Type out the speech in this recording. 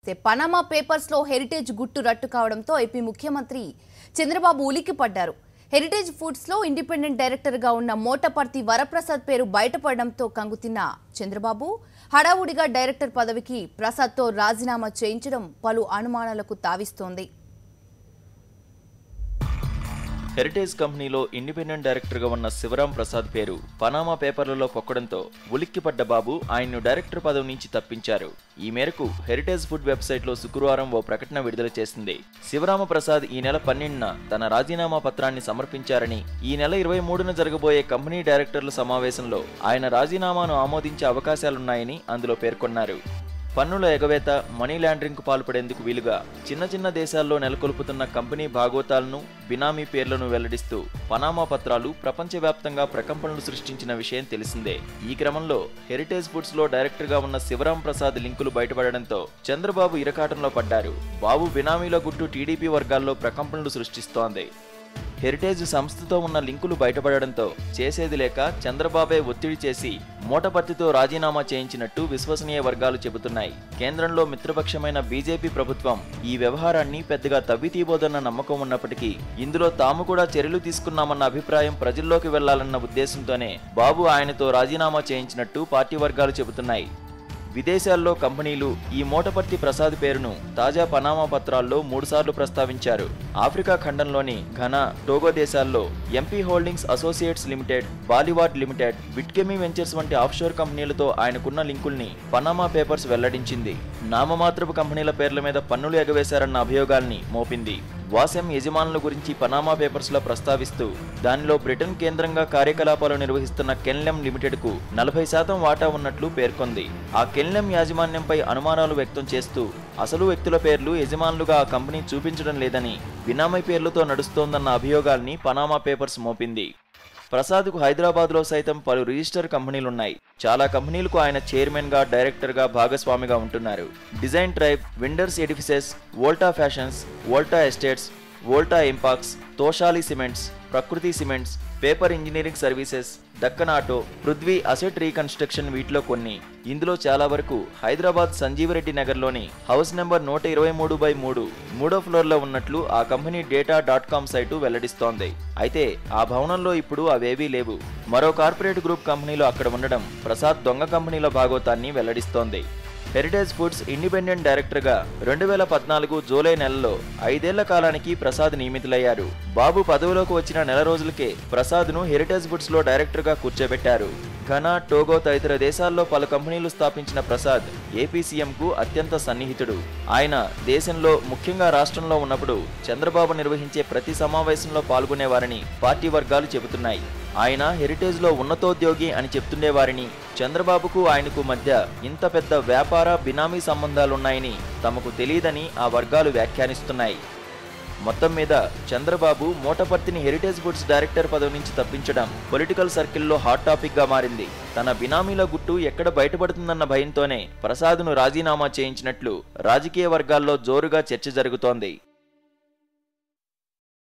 అయితే పనామా పేపర్స్లో హెరిటేజ్ గుట్టు రట్టు కావడంతో ఏపీ ముఖ్యమంత్రి చంద్రబాబు ఉలిక్కిపడ్డారు హెరిటేజ్ ఫుడ్స్లో ఇండిపెండెంట్ డైరెక్టర్గా ఉన్న మోటపర్తి వరప్రసాద్ పేరు బయటపడడంతో కంగుతిన్న చంద్రబాబు హడావుడిగా డైరెక్టర్ పదవికి ప్రసాద్తో రాజీనామా చేయించడం పలు అనుమానాలకు తావిస్తోంది హెరిటేజ్ కంపెనీలో ఇండిపెండెంట్ డైరెక్టర్గా ఉన్న శివరాం ప్రసాద్ పేరు పనామా పేపర్లలో పొక్కడంతో ఉలిక్కిపడ్డ బాబు ఆయన్ను డైరెక్టర్ పదవి నుంచి తప్పించారు ఈ మేరకు హెరిటేజ్ ఫుడ్ వెబ్సైట్లో శుక్రవారం ఓ ప్రకటన విడుదల చేసింది శివరామ ప్రసాద్ ఈ నెల పన్నెండున తన రాజీనామా పత్రాన్ని సమర్పించారని ఈ నెల ఇరవై మూడున జరగబోయే కంపెనీ డైరెక్టర్ల సమావేశంలో ఆయన రాజీనామాను ఆమోదించే అవకాశాలున్నాయని అందులో పేర్కొన్నారు పన్నుల ఎగవేత మనీ లాండరింగ్కు పాల్పడేందుకు వీలుగా చిన్న చిన్న దేశాల్లో నెలకొల్పుతున్న కంపెనీ భాగోతాలను బినామీ పేర్లను వెల్లడిస్తూ పనామా పత్రాలు ప్రపంచవ్యాప్తంగా ప్రకంపనలు సృష్టించిన విషయం తెలిసిందే ఈ క్రమంలో హెరిటేజ్ ఫుడ్స్ లో డైరెక్టర్ గా ఉన్న శివరాం ప్రసాద్ లింకులు బయటపడడంతో చంద్రబాబు ఇరకాటంలో పడ్డారు బాబు బినామీల గుట్టు టీడీపీ వర్గాల్లో ప్రకంపనలు సృష్టిస్తోంది హెరిటేజ్ సంస్థతో ఉన్న లింకులు బయటపడడంతో చేసేది లేక చంద్రబాబే ఒత్తిడి చేసి మూటపత్తితో రాజీనామా చేయించినట్టు విశ్వసనీయ వర్గాలు చెబుతున్నాయి కేంద్రంలో మిత్రపక్షమైన బీజేపీ ప్రభుత్వం ఈ వ్యవహారాన్ని పెద్దగా తవ్వితీబోదన్న నమ్మకం ఉన్నప్పటికీ ఇందులో తాము కూడా చర్యలు తీసుకున్నామన్న అభిప్రాయం ప్రజల్లోకి వెళ్లాలన్న ఉద్దేశంతోనే బాబు ఆయనతో రాజీనామా చేయించినట్టు పార్టీ వర్గాలు చెబుతున్నాయి విదేశాల్లో కంపెనీలు ఈ మూటపర్తి ప్రసాద్ పేరును తాజా పనామా పత్రాల్లో మూడుసార్లు ప్రస్తావించారు ఆఫ్రికా ఖండంలోని ఘనా టోగో దేశాల్లో MP holdings associates limited Bollywood limited బిట్కెమీ వెంచర్స్ వంటి ఆఫ్షోర్ కంపెనీలతో ఆయనకున్న లింకుల్ని పనామా పేపర్స్ వెల్లడించింది నామమాత్రపు కంపెనీల పేర్ల మీద పన్నులు ఎగవేశారన్న అభియోగాల్ని మోపింది వాసెం యజమానుల గురించి పనామా పేపర్స్లో ప్రస్తావిస్తూ దానిలో బ్రిటన్ కేంద్రంగా కార్యకలాపాలు నిర్వహిస్తున్న కెన్లెం లిమిటెడ్కు నలభై శాతం వాటా ఉన్నట్లు పేర్కొంది ఆ కెన్లెం యాజమాన్యంపై అనుమానాలు వ్యక్తం చేస్తూ అసలు వ్యక్తుల పేర్లు యజమానులుగా ఆ కంపెనీ చూపించడం లేదని బినామీ పేర్లతో నడుస్తోందన్న అభియోగాల్ని పనామా పేపర్స్ మోపింది ప్రసాద్కు హైదరాబాద్లో సైతం పలు రిజిస్టర్ కంపెనీలున్నాయి చాలా కంపెనీలకు ఆయన చైర్మన్గా డైరెక్టర్గా భాగస్వామిగా ఉంటున్నారు design tribe winders edifices Volta fashions Volta estates Volta impex Toshali cements Prakruti cements paper engineering services Deccan auto Prithvi asset reconstruction వీటిలో కొన్ని ఇందులో చాలా వరకు హైదరాబాద్ సంజీవరెడ్డి నగర్లోని హౌస్ నెంబర్ నూట ఇరవై మూడు బై మూడు మూడో ఫ్లోర్లో ఉన్నట్లు ఆ company data dot com site వెల్లడిస్తోంది అయితే ఆ భవనంలో ఇప్పుడు అవేవీ లేవు మరో కార్పొరేట్ గ్రూప్ కంపెనీలు అక్కడ ఉండడం ప్రసాద్ దొంగ కంపెనీల భాగోతాన్ని వెల్లడిస్తోంది హెరిటేజ్ ఫుడ్స్ ఇండిపెండెంట్ డైరెక్టర్గా రెండు వేల పద్నాలుగు జూలై నెలలో ఐదేళ్ల కాలానికి ప్రసాద్ నియమితులయ్యారు బాబు పదవిలోకి వచ్చిన నెల రోజులకే ప్రసాద్ను హెరిటేజ్ ఫుడ్స్లో డైరెక్టర్గా కూర్చోబెట్టారు ఘనా టోగో తదితర దేశాల్లో పలు కంపెనీలు స్థాపించిన ప్రసాద్ ఏపీ సీఎంకు అత్యంత సన్నిహితుడు ఆయన దేశంలో ముఖ్యంగా రాష్ట్రంలో ఉన్నప్పుడు చంద్రబాబు నిర్వహించే ప్రతి సమావేశంలో పాల్గొనేవారని పార్టీ వర్గాలు చెబుతున్నాయి ఆయన హెరిటేజ్లో ఉన్నతోద్యోగి అని చెప్తుండేవారిని చంద్రబాబుకు ఆయనకు మధ్య ఇంత పెద్ద వ్యాపార బినామీ సంబంధాలున్నాయని తమకు తెలియదని ఆ వర్గాలు వ్యాఖ్యానిస్తున్నాయి మొత్తం మీద చంద్రబాబు మూటపర్తిని హెరిటేజ్ ఫుడ్స్ డైరెక్టర్ పదవి నుంచి తప్పించడం పొలిటికల్ సర్కిల్లో హాట్ టాపిక్ గా మారింది తన బినామీల గుట్టు ఎక్కడ బయటపడుతుందన్న భయంతోనే ప్రసాద్ను రాజీనామా చేయించినట్లు రాజకీయ వర్గాల్లో జోరుగా చర్చ జరుగుతోంది